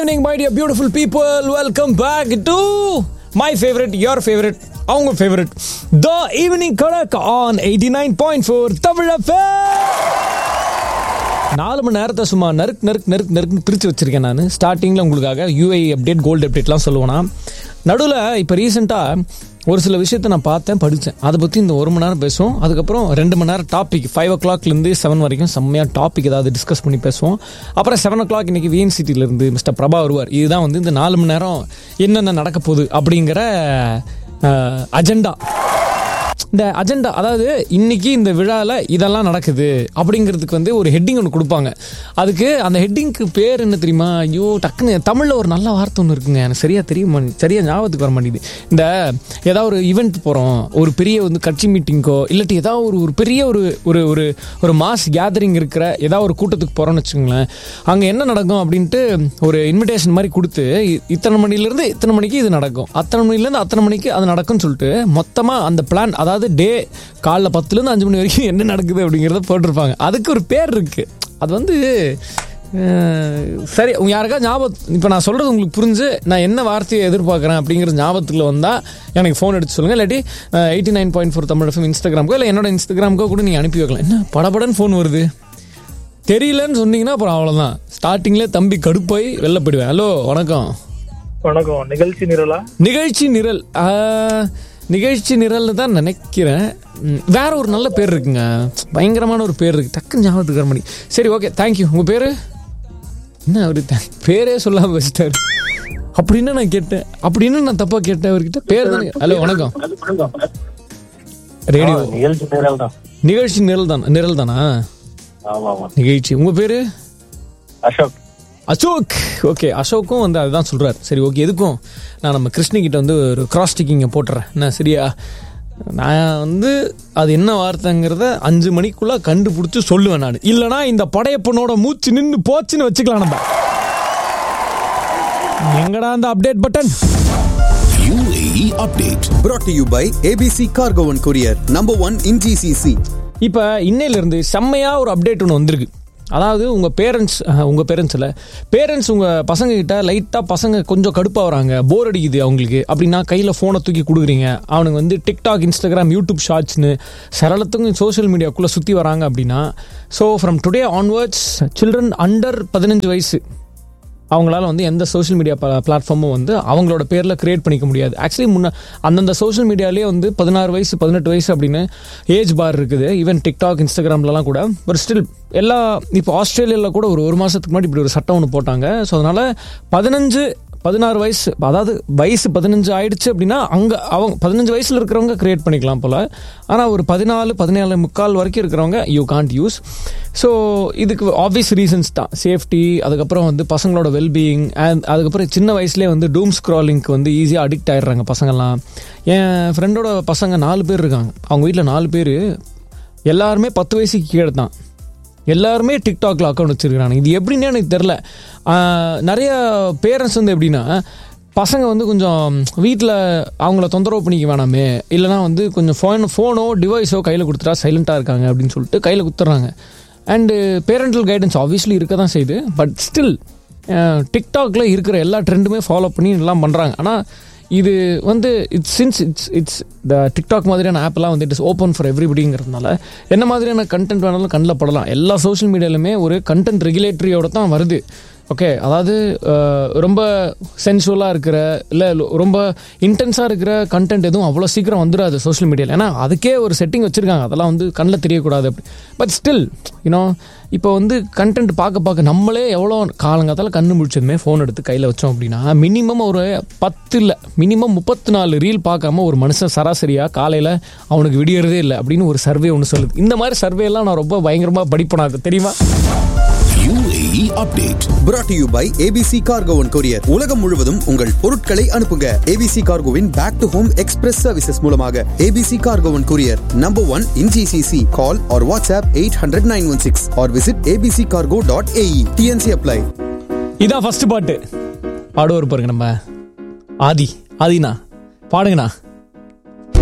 evening, my dear beautiful people. Welcome back to my favorite, your favorite, அவங்க favorite, The Evening Kadak on 89.4 Tamil நாலு மணி நேரத்தை சும்மா நறுக்கு நறுக்கு நறுக்கு நறுக்குன்னு பிரித்து வச்சிருக்கேன் நான் ஸ்டார்டிங்கில் உங்களுக்காக யூஐ அப்டேட் கோல்டு அப்டேட்லாம் சொல்லுவேனா நடுவில் இப்போ ரீசெண்டாக ஒரு சில விஷயத்தை நான் பார்த்தேன் படித்தேன் அதை பற்றி இந்த ஒரு மணி நேரம் பேசுவோம் அதுக்கப்புறம் ரெண்டு மணி நேரம் டாபிக் ஃபைவ் ஓ கிளாக்லேருந்து செவன் வரைக்கும் செம்மையாக டாபிக் ஏதாவது டிஸ்கஸ் பண்ணி பேசுவோம் அப்புறம் செவன் ஓ கிளாக் இன்றைக்கி விஎன் சிட்டியிலேருந்து மிஸ்டர் பிரபா வருவார் இதுதான் வந்து இந்த நாலு மணி நேரம் என்னென்ன நடக்க போகுது அப்படிங்கிற அஜெண்டா இந்த அஜெண்டா அதாவது இன்னைக்கு இந்த விழாவில் இதெல்லாம் நடக்குது அப்படிங்கிறதுக்கு வந்து ஒரு ஹெட்டிங் ஒன்று கொடுப்பாங்க அதுக்கு அந்த ஹெட்டிங்க்கு பேர் என்ன தெரியுமா ஐயோ டக்குன்னு தமிழில் ஒரு நல்ல வார்த்தை ஒன்று இருக்குங்க எனக்கு சரியாக தெரிய மாட்டேங்குது சரியாக ஞாபகத்துக்கு வர மாட்டேங்குது இந்த ஏதாவது ஒரு ஈவெண்ட் போகிறோம் ஒரு பெரிய வந்து கட்சி மீட்டிங்கோ இல்லாட்டி ஏதாவது ஒரு ஒரு பெரிய ஒரு ஒரு ஒரு ஒரு மாஸ் கேதரிங் இருக்கிற ஏதாவது ஒரு கூட்டத்துக்கு போகிறோம்னு வச்சுக்கோங்களேன் அங்கே என்ன நடக்கும் அப்படின்ட்டு ஒரு இன்விடேஷன் மாதிரி கொடுத்து இ- இத்தனை மணிலேருந்து இத்தனை மணிக்கு இது நடக்கும் அத்தனை மணிலேருந்து அத்தனை மணிக்கு அது நடக்கும்னு சொல்லிட்டு மொத்தமாக அந்த பிளான் அதாவது டே காலைல பத்துலேருந்து அஞ்சு மணி வரைக்கும் என்ன நடக்குது அப்படிங்கிறத போட்டிருப்பாங்க அதுக்கு ஒரு பேர் இருக்குது அது வந்து அஹ், சரி உங்க யாருக்கா ஞாபகம் இப்போ நான் சொல்கிறது உங்களுக்கு புரிஞ்சு நான் என்ன வார்த்தையை எதிர்பார்க்குறேன் அப்படிங்கிற ஞாபகத்தில் வந்தால் எனக்கு ஃபோன் எடுத்து சொல்லுங்கள் இல்லாட்டி eighty nine point four Tamil FM இன்ஸ்டாகிராமுக்கோ இல்லை என்னோட இன்ஸ்டாகிராமுக்கோ கூட நீங்கள் அனுப்பி வைக்கலாம் என்ன படபடன்னு ஃபோன் வருது தெரியலன்னு சொன்னீங்கன்னா அப்புறம் அவ்வளோதான் ஸ்டார்டிங்லேயே தம்பி கடுப்பாய் வெளில போயிடுவேன் ஹலோ வணக்கம் வணக்கம் நிகழ்ச்சி நிரலா நிகழ்ச்சி நிரல் ஆ, நிகழ்ச்சி நிரல்னு தான் நினைக்கிறேன் ம், வேற ஒரு நல்ல பேர் இருக்குங்க பயங்கரமான ஒரு பேர் இருக்கு டக்குன்னு ஞாபகத்துக்கு வர மாட்டேங்குது. சரி ஓகே தேங்க்யூ உங்கள் பேர் என்ன அவர் பேரே சொல்லாம வச்சுட்டாரு அப்படின்னு நான் கேட்டேன் அப்படின்னு நான் தப்பா கேட்டேன் அவர்கிட்ட பேர் தானே ஹலோ வணக்கம் ரேடியோ நிகழ்ச்சி நிரல் தான் நிகழ்ச்சி நிரல் தான் நிரல் தானா ஆமா ஆமா நிகழ்ச்சி உங்க பேரு அசோக் அசோக் ஓகே அசோக்கும் வந்து அதுதான் சொல்றாரு சரி ஓகே எதுக்கும் நான் நம்ம கிருஷ்ணகிட்ட வந்து ஒரு கிராஸ் டிக்கிங்கை போட்டுறேன் என்ன சரியா நான் வந்து அது என்ன வார்த்தைங்கிறத அஞ்சு மணிக்குள்ள கண்டுபிடிச்சு சொல்லுவேன் நான் இல்லனா இந்த படையப்பனோட மூச்சு நின்று போச்சுன்னு வச்சுக்கலாம் நம்ம எங்கடா அந்த update button UAE update. brought to you by ABC Cargo and Courier, number one in GCC. இப்போ இன்னையிலேருந்து செம்மையா ஒரு அப்டேட் ஒன்று வந்திருக்கு அதாவது உங்கள் பேரண்ட்ஸ் உங்கள் பேரண்ட்ஸ் இல்லை பேரண்ட்ஸ் உங்கள் பசங்க கிட்ட லைட்டாக பசங்க கொஞ்சம் கடுப்பாகிறாங்க போர் அடிக்குது அவங்களுக்கு அப்படின்னா கையில் ஃபோனை தூக்கி கொடுக்குறீங்க அவனுங்க வந்து டிக்டாக் இன்ஸ்டாகிராம் யூடியூப் ஷார்ட்ஸ்னு சரளத்துக்கும் சோஷியல் மீடியாக்குள்ளே சுற்றி வராங்க அப்படின்னா so from today onwards children under பதினஞ்சு வயசு அவங்களால வந்து எந்த சோஷியல் மீடியா பிளாட்ஃபார்மும் வந்து அவங்களோட பேரில் கிரியேட் பண்ணிக்க முடியாது ஆக்சுவலி முன்ன அந்தந்த சோஷியல் மீடியாலேயே வந்து பதினாறு வயசு பதினெட்டு வயசு அப்படின்னு ஏஜ் பார் இருக்குது ஈவன் டிக்டாக் இன்ஸ்டாகிராம்லலாம் கூட பட் ஸ்டில் எல்லா இப்போ ஆஸ்திரேலியாவில் கூட ஒரு ஒரு மாதத்துக்கு முன்னாடி இப்படி ஒரு சட்டம் ஒன்று போட்டாங்க ஸோ அதனால் பதினஞ்சு பதினாறு வயசு அதாவது வயசு பதினஞ்சு ஆயிடுச்சு அப்படின்னா அங்கே அவங்க பதினஞ்சு வயசில் இருக்கிறவங்க கிரியேட் பண்ணிக்கலாம் போல் ஆனால் ஒரு பதினாலு பதினேழு முக்கால் வரைக்கும் இருக்கிறவங்க யூ காண்ட் யூஸ் ஸோ இதுக்கு ஆப்வியஸ் ரீசன்ஸ் தான் சேஃப்டி அதுக்கப்புறம் வந்து பசங்களோட வெல்பீயிங் அண்ட் அதுக்கப்புறம் சின்ன வயசுலேயே வந்து டூம் ஸ்க்ராலிங்க்கு வந்து ஈஸியாக அடிக்ட் ஆயிடுறாங்க பசங்கள்லாம் என் ஃப்ரெண்டோட பசங்க நாலு பேர் இருக்காங்க அவங்க வீட்டில் நாலு பேர் எல்லாருமே பத்து வயசுக்கு கீழே தான் எல்லாருமே டிக்டாக்ல அக்கௌண்ட் வச்சிருக்காங்க இது எப்படின்னு எனக்கு தெரில நிறைய பேரண்ட்ஸ் வந்து எப்படின்னா பசங்க வந்து கொஞ்சம் வீட்டில் அவங்கள தொந்தரவு பண்ணிக்க வேணாமே இல்லைனா வந்து கொஞ்சம் ஃபோன் ஃபோனோ டிவைஸோ கையில் கொடுத்துட்டா சைலண்ட்டாக இருக்காங்க அப்படின்னு சொல்லிட்டு கையில் கொடுத்துட்றாங்க அண்டு பேரண்டல் கைடன்ஸ் ஆப்வியஸ்லி இருக்க தான் செய்யுது பட் ஸ்டில் டிக்டாக்ல இருக்கிற எல்லா ட்ரெண்டுமே ஃபாலோ பண்ணி எல்லாம் பண்ணுறாங்க ஆனால் இது வந்து it's since it's it's the TikTok மாதிரியான ஆப்லாம் வந்து இட் இஸ் ஓப்பன் ஃபார் எவ்ரிபடிங்கிறதுனால என்ன மாதிரியான கண்டென்ட் வேணாலும் கண்ணில் படலாம் எல்லா சோஷியல் மீடியாலுமே ஒரு கண்டென்ட் ரெகுலேட்டரியோட தான் வருது ஓகே அதாவது அஹ், ரொம்ப சென்சுவலாக இருக்கிற இல்லை ரொம்ப இன்டென்ஸாக இருக்கிற கண்டென்ட் எதுவும் அவ்வளோ சீக்கிரம் வந்துடாது சோஷியல் மீடியாவில் ஏன்னா அதுக்கே ஒரு செட்டிங் வச்சுருக்காங்க அதெல்லாம் வந்து கண்ணில் தெரியக்கூடாது அப்படி பட் ஸ்டில் யூனோ இப்போ வந்து கண்டென்ட் பார்க்க பார்க்க நம்மளே எவ்வளோ காலங்காத்தால கண்ணு முடிச்சதுமே ஃபோன் எடுத்து கையில் வச்சோம் அப்படின்னா மினிமம் ஒரு பத்து இல்லை மினிமம் முப்பத்தி நாலு ரீல் பார்க்காம ஒரு மனுஷன் சராசரியாக காலையில் அவனுக்கு விடியறதே இல்லை அப்படின்னு ஒரு சர்வே ஒன்று சொல்லுது இந்த மாதிரி survey எல்லாம் நான் ரொம்ப பயங்கரமாக படிப்பேன் அது தெரியுமா UAE update. brought to you by ABC Cargo and Courier. உலகம் முழுவதும் உங்கள் பொருட்களை அனுப்புங்க ABC Cargoவின் back to home express services மூலமாக ABC Cargo and Courier, number one in GCC. Call or WhatsApp 800-916 or visit abccargo.ae. TNC apply. இதான் first பாட்டு பாடுவார் பாருங்க நம்ம ஆதி ஆதினா பாடுங்கண்ணா